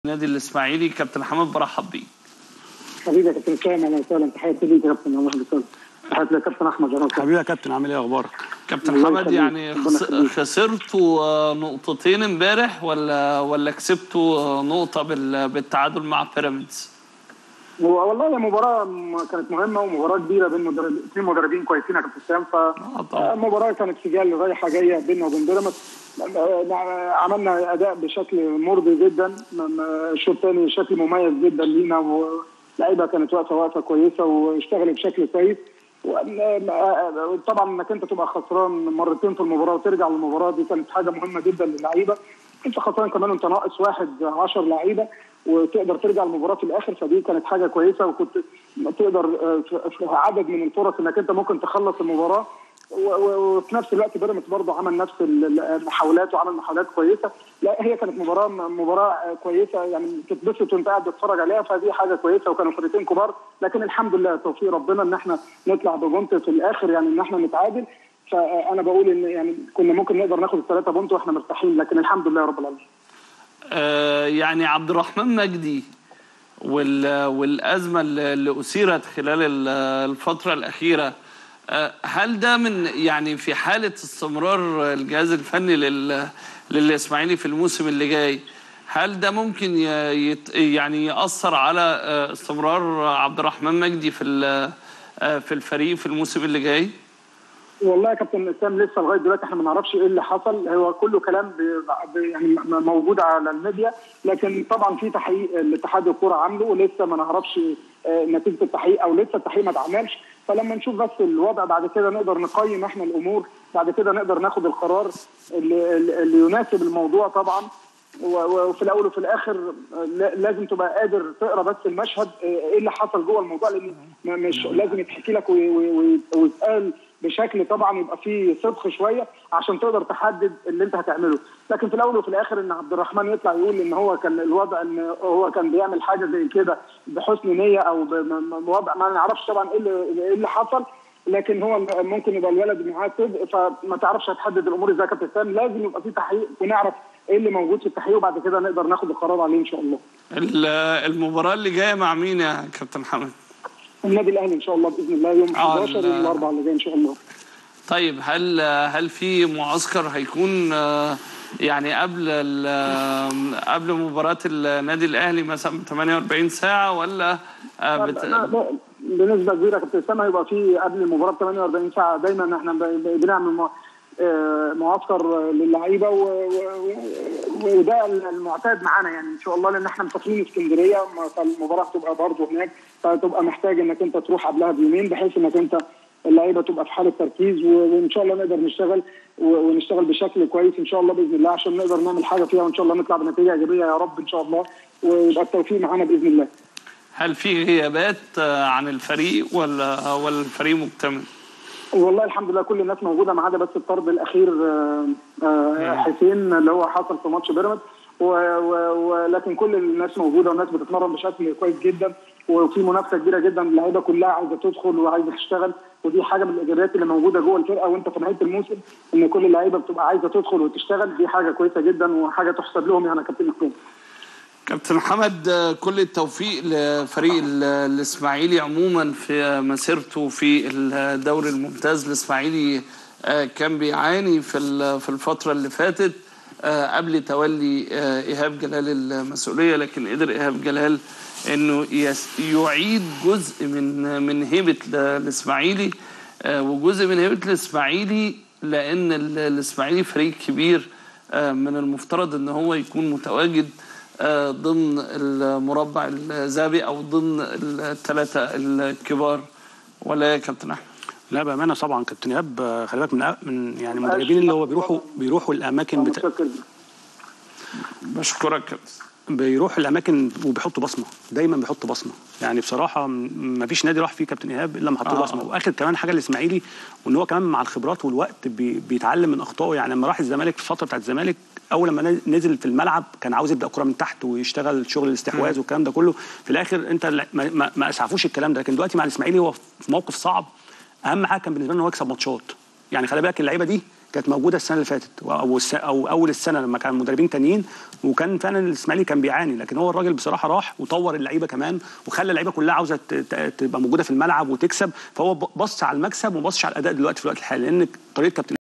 النادي الاسماعيلي كابتن حماد برحب بيك حبيبي يا كابتن اسامه اهلا وسهلا تحياتي ليك يا كابتن الله يسلمك تحياتي لكابتن احمد اهلا وسهلا حبيبي يا كابتن عامل ايه اخبارك؟ كابتن الله حماد يخليك. يعني ربنا خس- يخليك. خسرتوا آه، نقطتين امبارح ولا ولا كسبتوا آه، نقطه بال- بالتعادل مع بيراميدز هو والله هي مباراه م- كانت مهمه ومباراه كبيره بين مدرب اثنين مدربين كويسين يا كابتن اسامه طبعا. فالمباراه كانت سجال رايحه جايه بيننا وبين بيراميدز آه، عملنا اداء بشكل مرضي جدا م- م- الشوط الثاني شكل مميز جدا لينا واللعيبه كانت واقفه واقفه كويسه واشتغلت بشكل كويس طبعا انك انت تبقى خسران مرتين في المباراه وترجع للمباراه دي كانت حاجه مهمه جدا للعيبه انت خسران كمان وانت ناقص واحد 10 لعيبه وتقدر ترجع المباراه في الاخر فدي كانت حاجه كويسه وكنت تقدر آه، في في عدد من الفرص انك انت ممكن تخلص المباراه و- و- وفي نفس الوقت بيراميدز برضه عمل نفس ال- المحاولات وعمل محاولات كويسه لا هي كانت مباراه مباراه كويسه يعني تتبسط وانت قاعد تتفرج عليها فدي حاجه كويسه وكانوا فرقتين كبار لكن الحمد لله توفيق ربنا ان احنا نطلع ببونت في الاخر يعني ان احنا نتعادل فانا بقول ان يعني كنا ممكن نقدر ناخد الثلاثه بونت واحنا مرتاحين لكن الحمد لله رب العالمين آه، يعني عبد الرحمن مجدي وال- والازمه اللي اللي اثيرت خلال ال- الفتره الاخيره آه، هل ده من يعني في حاله استمرار الجهاز الفني لل للاسماعيلي في الموسم اللي جاي هل ده ممكن ي- يت يعني ياثر على آه، استمرار عبد الرحمن مجدي في ال- آه، في الفريق في الموسم اللي جاي؟ والله يا كابتن اسلام لسه لغايه دلوقتي احنا ما نعرفش ايه اللي حصل هو كله كلام ب- ب- يعني م- موجود على الميديا لكن طبعا في تحقيق الاتحاد الكوره عامله ولسه ما نعرفش آه، نتيجه التحقيق او لسه التحقيق ما اتعملش فلما نشوف بس الوضع بعد كده نقدر نقيم احنا الامور بعد كده نقدر ناخد القرار اللي, اللي يناسب الموضوع طبعا و- و- وفي الاول وفي الاخر آه، لا- لازم تبقى قادر تقرا بس المشهد آه، ايه اللي حصل جوه الموضوع لان م- مش لازم يتحكي لك وي- وي- وي- ويتقال بشكل طبعا يبقى فيه صدق شويه عشان تقدر تحدد اللي انت هتعمله لكن في الاول وفي الاخر ان عبد الرحمن يطلع يقول ان هو كان الوضع ان هو كان بيعمل حاجه زي كده بحسن نيه او بوضع ما نعرفش طبعا ايه اللي ايه اللي حصل لكن هو ممكن يبقى الولد معاه صدق فما تعرفش هتحدد الامور ازاي يا كابتن اسلام لازم يبقى في تحقيق ونعرف ايه اللي موجود في التحقيق وبعد كده نقدر ناخد القرار عليه ان شاء الله ال- المباراه اللي جايه مع مين يا كابتن حماد؟ النادي الاهلي ان شاء الله باذن الله يوم آه، 11 ال- يوم الاربعاء اللي جاي ان شاء الله طيب هل هل في معسكر هيكون آه، يعني قبل ال- آه، قبل مباراة النادي الأهلي مثلا ب 48 ساعة ولا آه، بت... لا، لا، بنسبه كبيره كابتن اسامه هيبقى في قبل المباراه ب 48 ساعه دايما احنا ب- ب- بنعمل مع- آه، معسكر للعيبه و- و- و- وده المعتاد معانا يعني ان شاء الله لان احنا مسافرين اسكندريه فالمباراه تبقى برضه هناك فتبقى محتاج انك انت تروح قبلها بيومين بحيث انك انت اللعيبه تبقى في حاله تركيز و- وان شاء الله نقدر نشتغل و- ونشتغل بشكل كويس ان شاء الله باذن الله عشان نقدر نعمل حاجه فيها وان شاء الله نطلع بنتيجه ايجابيه يا رب ان شاء الله ويبقى التوفيق معانا باذن الله. هل في غيابات آه، عن الفريق ولا ولا الفريق مكتمل؟ والله الحمد لله كل الناس موجوده ما عدا بس الطرد الاخير آه، آه، حسين اللي هو حصل في ماتش بيراميدز و- و- ولكن كل الناس موجوده والناس بتتمرن بشكل كويس جدا وفي منافسه كبيره جدا اللعيبه كلها عايزه تدخل وعايزه تشتغل ودي حاجه من الايجابيات اللي موجوده جوه الفرقه وانت في نهايه الموسم ان كل اللعيبه بتبقى عايزه تدخل وتشتغل دي حاجه كويسه جدا وحاجه تحسب لهم يعني يا كابتن حسين كابتن حمد آه، كل التوفيق لفريق ال- الإسماعيلي عموما في مسيرته في الدوري الممتاز الإسماعيلي آه، كان بيعاني في ال- في الفترة اللي فاتت آه، قبل تولي آه، إيهاب جلال المسؤولية لكن قدر إيهاب جلال إنه يس- يعيد جزء من من هيبة ال- الإسماعيلي آه، وجزء من هيبة الإسماعيلي لأن ال- الإسماعيلي فريق كبير آه، من المفترض إن هو يكون متواجد آه، ضمن المربع الذهبي او ضمن الثلاثه الكبار ولا يا كابتن احمد؟ لا بامانه طبعا كابتن ايهاب آه، خلي بالك من من يعني المدربين اللي هو بيروحوا بيروحوا الاماكن بتا... متشكر بشكرك كابتن بيروحوا الاماكن وبيحطوا بصمه دايما بيحطوا بصمه يعني بصراحه ما فيش نادي راح فيه كابتن ايهاب الا ما حط له آه. بصمه واخر كمان حاجه الاسماعيلي وان هو كمان مع الخبرات والوقت بي... بيتعلم من اخطائه يعني لما راح الزمالك في الفتره بتاعت الزمالك اول لما نزل في الملعب كان عاوز يبدا كره من تحت ويشتغل شغل الاستحواذ والكلام ده كله في الاخر انت لا- ما, ما, ما اسعفوش الكلام ده لكن دلوقتي مع الاسماعيلي هو في موقف صعب اهم حاجه كان بالنسبه له ان هو يكسب ماتشات يعني خلي بالك اللعيبه دي كانت موجوده السنه اللي فاتت او الس- او اول السنه لما كان مدربين تانيين وكان فعلا الاسماعيلي كان بيعاني لكن هو الراجل بصراحه راح وطور اللعيبه كمان وخلى اللعيبه كلها عاوزه ت- ت- تبقى موجوده في الملعب وتكسب فهو ب- بص على المكسب وما بصش على الاداء دلوقتي في الوقت الحالي لان طريقه كابتن